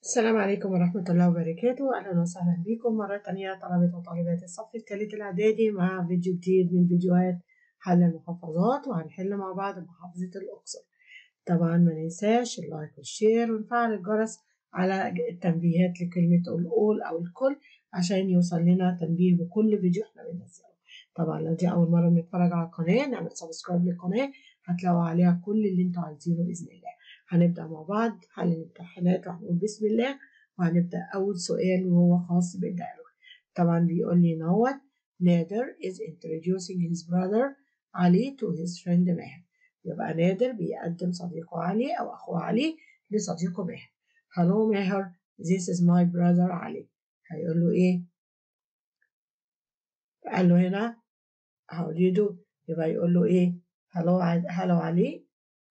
السلام عليكم ورحمة الله وبركاته أهلا وسهلا بكم مرة تانية طلبة وطالبات الصف الثالث الإعدادي مع فيديو جديد من فيديوهات حل المحافظات وهنحل مع بعض محافظة الأقصر طبعا ما ننساش اللايك والشير ونفعل الجرس على التنبيهات لكلمة الأول أو الكل عشان يوصل لنا تنبيه بكل فيديو احنا بننزله طبعا لو دي أول مرة بنتفرج على القناة نعمل سبسكرايب للقناة هتلاقوا عليها كل اللي انتوا عايزينه بإذن الله هنبدأ مع بعض حل الامتحانات وهنقول بسم الله وهنبدأ أول سؤال وهو خاص بالديالوج طبعا بيقول لي نوت نادر is introducing his brother علي to his friend ماهر يبقى نادر بيقدم صديقه علي أو أخوه علي لصديقه ماهر hello ماهر this is my brother علي هيقول له إيه قال له هنا how do you do يبقى يقول له إيه hello hello علي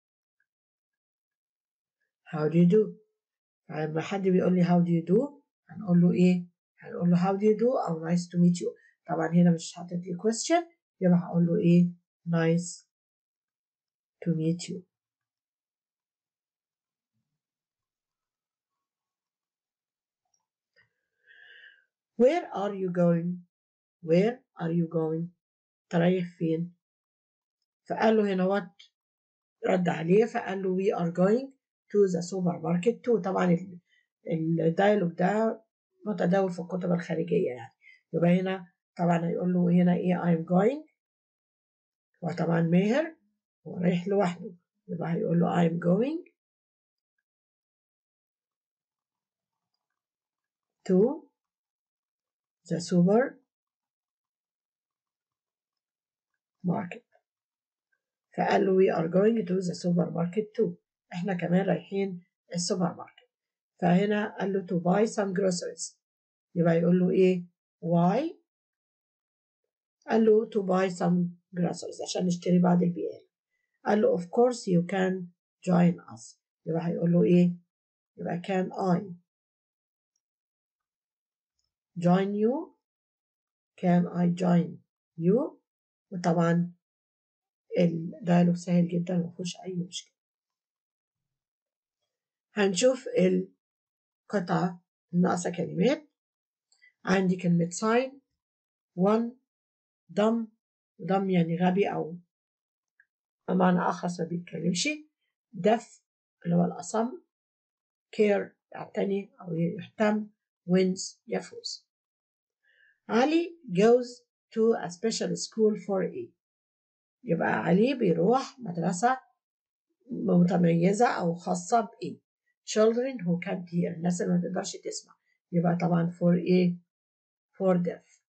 how do you do لما حد بيقول لي how do you do هنقول له ايه هنقول له how do you do او nice to meet you طبعا هنا مش حاطط لي question يبقى هقول له ايه nice to meet you where are you going where are you going رايح فين فقال له هنا what رد عليه فقال له we are going to the supermarket to طبعا الدايلوج ده متداول في الكتب الخارجية يعني يبقى هنا طبعا هيقول له هنا ايه I'm going وطبعا ماهر هو رايح لوحده يبقى هيقول له I'm going to the super market فقال له we are going to the supermarket too احنا كمان رايحين السوبر ماركت فهنا قال له to buy some groceries يبقى يقول له ايه why قال له to buy some groceries عشان نشتري بعض البيئات قال له of course you can join us يبقى هيقول له ايه يبقى can I join you can I join you وطبعا الدايلوج سهل جدا مفيهوش أي مشكلة هنشوف القطعة الناقصة كلمات عندي كلمة sign one dumb dumb يعني غبي أو بمعنى أخص ما بيتكلمش deaf اللي هو الأصم care يعتني أو يهتم wins يفوز علي goes to a special school for A يبقى علي بيروح مدرسة متميزة أو خاصة بإيه children who can't hear الناس اللي ما تقدرش تسمع يبقى طبعا for ايه for deaf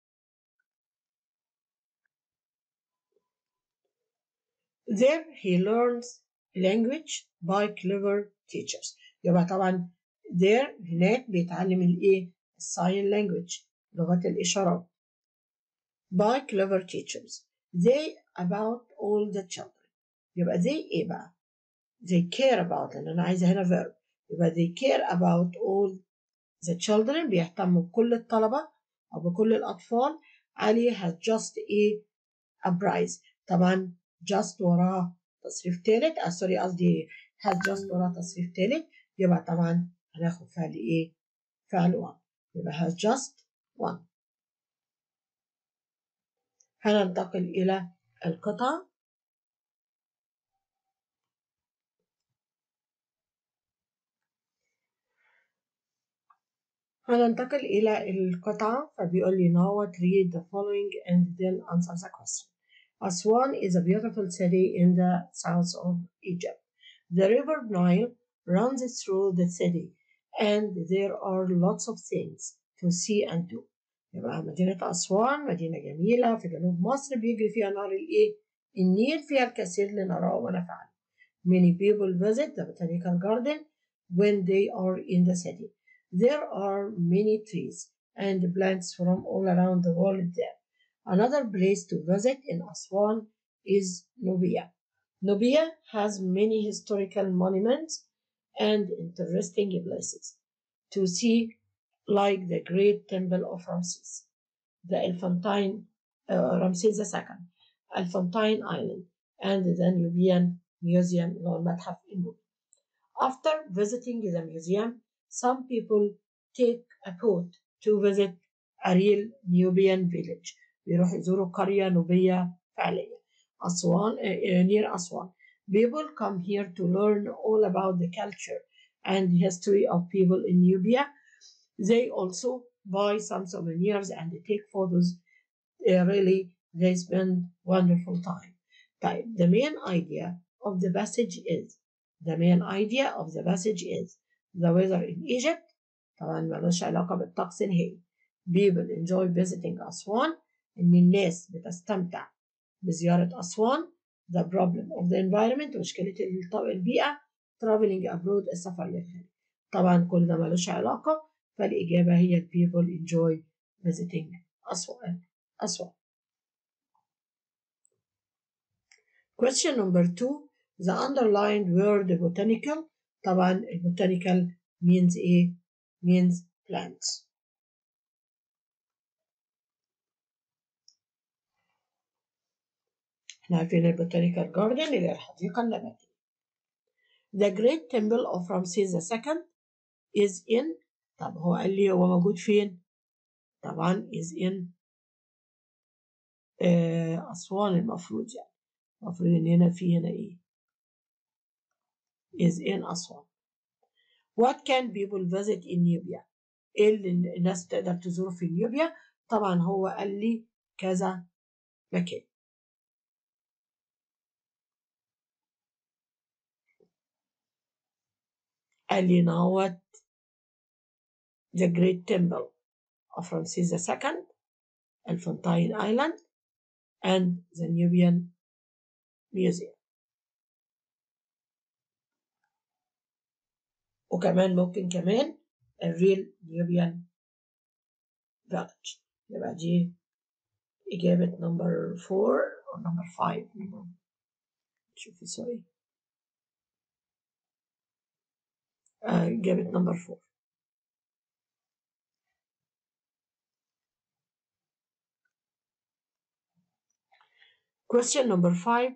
there he learns language by clever teachers يبقى طبعا there هناك بيتعلم الايه sign language لغة الإشارات by clever teachers they about all the children يبقى they ايه بقى they care about لأن أنا عايزة هنا verb يبقى they care about all the children بيهتموا بكل الطلبة أو بكل الأطفال علي has just a, a prize طبعا just وراها تصريف تالت آه سوري قصدي has just وراها تصريف تالت يبقى طبعا هناخد فعل إيه؟ فعل one يبقى has just one هننتقل إلى القطعة هننتقل إلى القطعة فبيقول لي now what read the following and then answer the question. Aswan is a beautiful city in the south of Egypt. The river Nile runs through the city and there are lots of things to see and do. يبقى مدينة أسوان مدينة جميلة في جنوب مصر بيجري فيها نهر الإيه؟ النيل فيها الكثير لنراه ونفعله. Many people visit the botanical garden when they are in the city. There are many trees and plants from all around the world there. Another place to visit in Aswan is Nubia. Nubia has many historical monuments and interesting places to see, like the Great Temple of Ramses, the Elephantine, uh, Ramses II, Elephantine Island, and the Nubian Museum, or Madhaf After visiting the museum, some people take a boat to visit a real Nubian village بيروحوا يزوروا قرية نوبية فعلية أسوان uh, near أسوان people come here to learn all about the culture and history of people in Nubia they also buy some souvenirs and take photos uh, really they spend wonderful time طيب the main idea of the passage is the main idea of the passage is the weather in Egypt طبعا ملوش علاقة بالطقس نهائي people enjoy visiting أسوان إن الناس بتستمتع بزيارة أسوان the problem of the environment مشكلة البيئة traveling abroad السفر للخارج طبعا كل ده ملوش علاقة فالإجابة هي people enjoy visiting أسوان أسوان question number two the underlined word botanical طبعا botanical means ايه means plants احنا عارفين البوتانيكال جاردن اللي هي الحديقة النباتية The Great Temple of Ramses II is in طب هو قال لي هو موجود فين؟ طبعا is in آه أسوان المفروض يعني المفروض إن هنا في هنا إيه؟ is in أسوان What can people visit in Nubia؟ إيه اللي الناس تقدر تزوره في نيوبيا؟ طبعا هو قال لي كذا مكان قال لي نوت the great temple of Ramses II Elephantine Island and the Nubian Museum وكمان ممكن كمان الريل نيوبيان فيلج يبقى دي إجابة نمبر 4 أو نمبر 5 شوفي سوري إجابة نمبر 4 Question number 5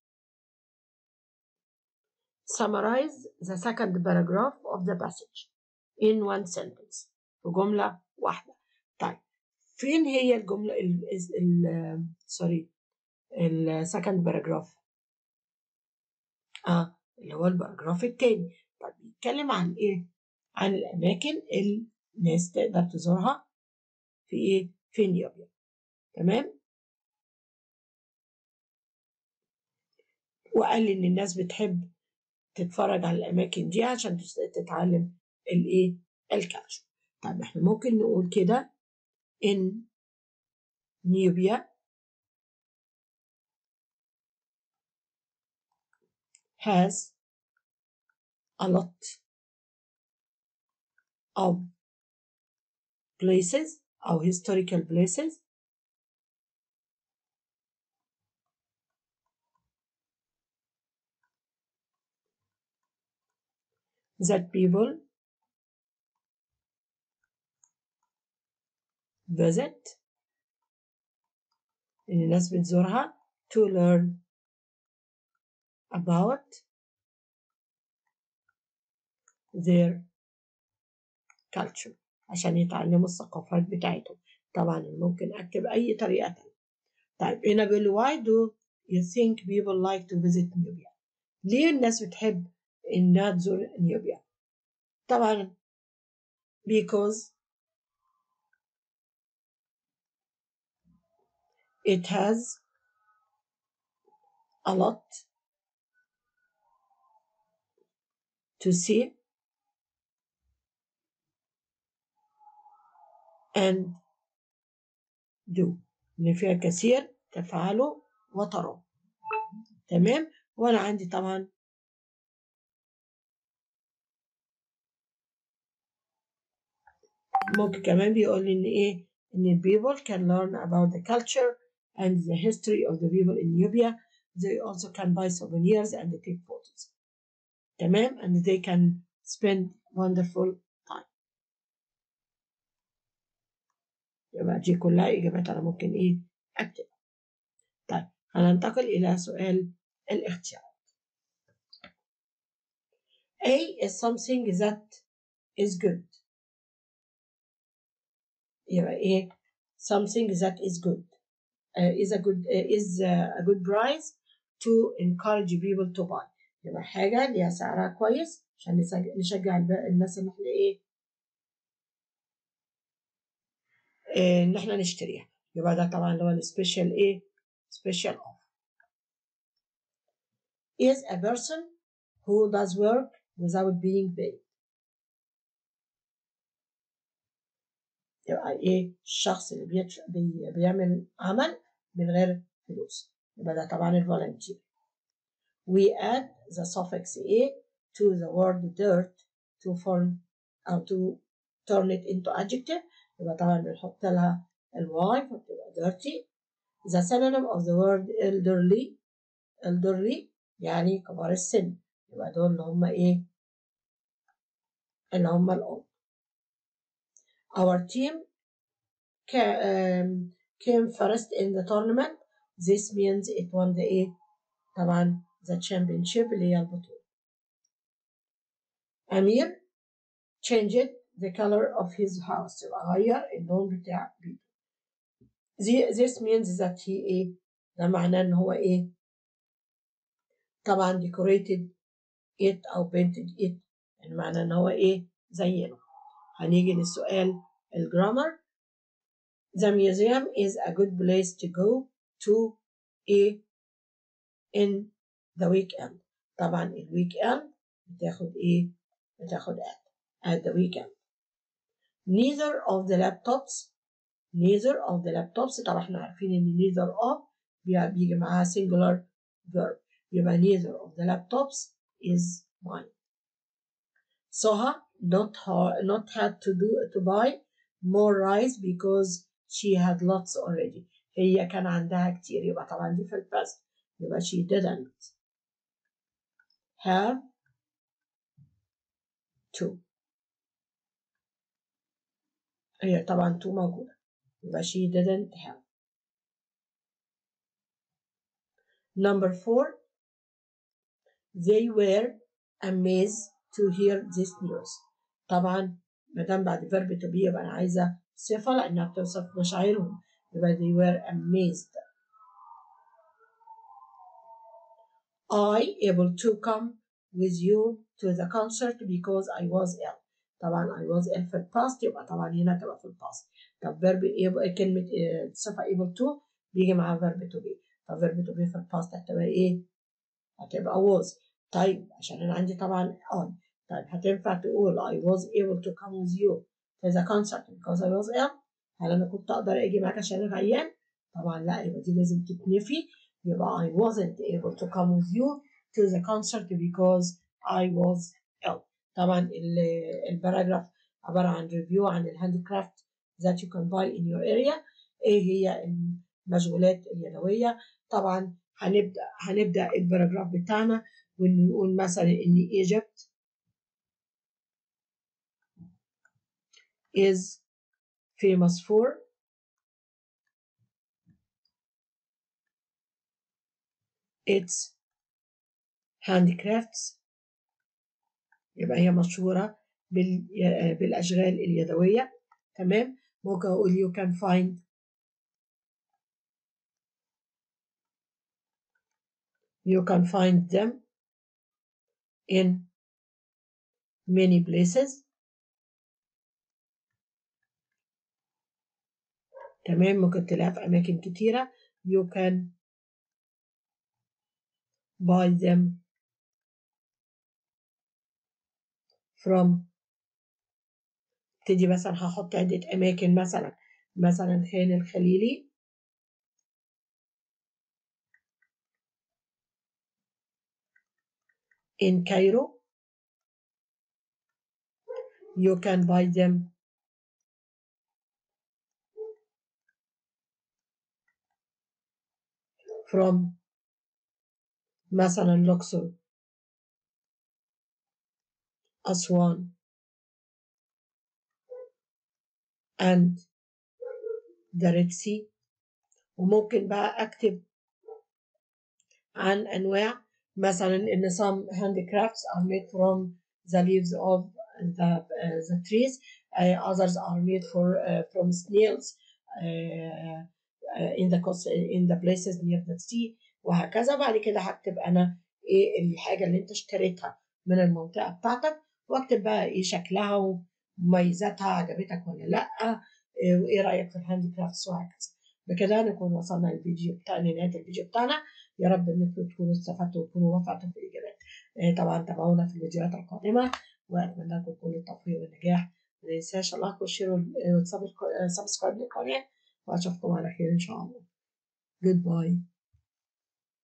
Summarize the second paragraph of the passage in one sentence في جملة واحدة طيب فين هي الجملة ال ال سوري السكند باراجراف اه اللي هو الباراجراف التاني طيب بيتكلم عن ايه عن الاماكن اللي الناس تقدر تزورها في ايه في نيوبيا تمام وقال لي ان الناس بتحب تتفرج على الاماكن دي عشان تتعلم الايه الكالتشر طيب احنا ممكن نقول كده in Nubia has a lot of places or historical places that people visit إن الناس بتزورها to learn about their culture عشان يتعلموا الثقافات بتاعتهم طبعا ممكن أكتب أي طريقة تانية طيب هنا بيقول لي why do you think people like to visit Nubia ليه الناس بتحب إنها تزور نيوبيا طبعا because it has a lot to see and do إن فيها كثير تفعله وتراه تمام وأنا عندي طبعا ممكن كمان بيقول لي إن إيه إن people can learn about the culture and the history of the people in Nubia they also can buy souvenirs and take photos تمام and they can spend wonderful time يبقى دي كلها إجابات أنا ممكن إيه أكتب طيب هننتقل إلى سؤال الاختيارات A is something that is good يبقى ايه something that is good uh, is a good uh, is uh, a good price to encourage people to buy يبقى حاجة ليها سعرها كويس عشان نشجع الناس ان احنا ايه ان احنا نشتريها يبقى ده طبعا اللي هو السبيشال ايه سبيشال اوف is a person who does work without being paid يبقى ايه الشخص اللي بيتش... بي... بيعمل عمل من غير فلوس يبقى ده طبعا الفولنتير we add the suffix a to the word dirt to form أو to turn it into adjective يبقى طبعا بنحط لها الواي فبتبقى dirty the synonym of the word elderly elderly يعني كبار السن يبقى دول اللي هم ايه اللي هم الأم our team um, came first in the tournament this means it won the ايه طبعا the championship اللي هي البطولة أمير changed the color of his house يبقى غير اللون بتاع بيته this means that he ايه ده معناه ان هو ايه طبعا decorated it او painted it يعني معناه ان هو ايه زينه هنيجي للسؤال الجرامر The museum is a good place to go to a in the weekend طبعا الويك بتاخد ايه بتاخد at at the weekend neither of the laptops neither of the laptops طبعا احنا عارفين ان neither of بيجي معاها singular verb يبقى neither of the laptops is mine Soha not not had to do to buy more rice because she had lots already هي كان عندها كتير يبقى طبعا دي في الباست يبقى she didn't have to هي طبعا to موجودة يبقى she didn't have number four they were amazed to hear this news طبعا ما دام بعد verb to be يبقى انا عايزه صفه لانها بتوصف مشاعرهم يبقى they were amazed I able to come with you to the concert because I was ill طبعا I was ill في الباست يبقى طبعا هنا تبقى في الباست طب verb able كلمة صفة able to بيجي معاها verb to be طب verb to be في الباست هتبقى ايه؟ هتبقى was طيب عشان انا عندي طبعا on طيب هتنفع تقول I was able to come with you to the concert because I was ill هل انا كنت اقدر اجي معاك عشان انا عيان؟ طبعا لا يبقى دي لازم تتنفي يبقى I wasn't able to come with you to the concert because I was ill طبعا الباراجراف عبارة عن ريفيو عن الهاند كرافت that you can buy in your area ايه هي المشغولات اليدوية طبعا هنبدأ هنبدأ الباراجراف بتاعنا ونقول مثلا ان Egypt is famous for its handicrafts يبقى هي مشهورة بالأشغال اليدوية تمام ممكن أقول you can find you can find them in many places تمام ممكن تلاقيها في أماكن كتيرة you can buy them from تدي مثلا هحط عدة أماكن مثلا مثلا خان الخليلي in Cairo you can buy them from مثلا الأقصر أسوان and the Red Sea وممكن بقى أكتب عن أنواع مثلا إن some handicrafts are made from the leaves of the uh, the trees uh, others are made for uh, from snails uh, uh, in the coast in the places near the sea وهكذا بعد كده هكتب انا ايه الحاجه اللي انت اشتريتها من المنطقه بتاعتك واكتب بقى ايه شكلها ومميزاتها عجبتك ولا لا إيه وايه رايك في الهاند كرافتس وهكذا بكده نكون وصلنا للفيديو بتاع نهايه الفيديو بتاعنا يا رب انكم تكونوا استفدتوا وتكونوا وفقتوا في الاجابات إيه طبعا تابعونا في الفيديوهات القادمه واتمنى لكم كل التوفيق والنجاح ما تنساش لايك وشير وسبسكرايب للقناه واشوفكم على خير ان شاء الله جود باي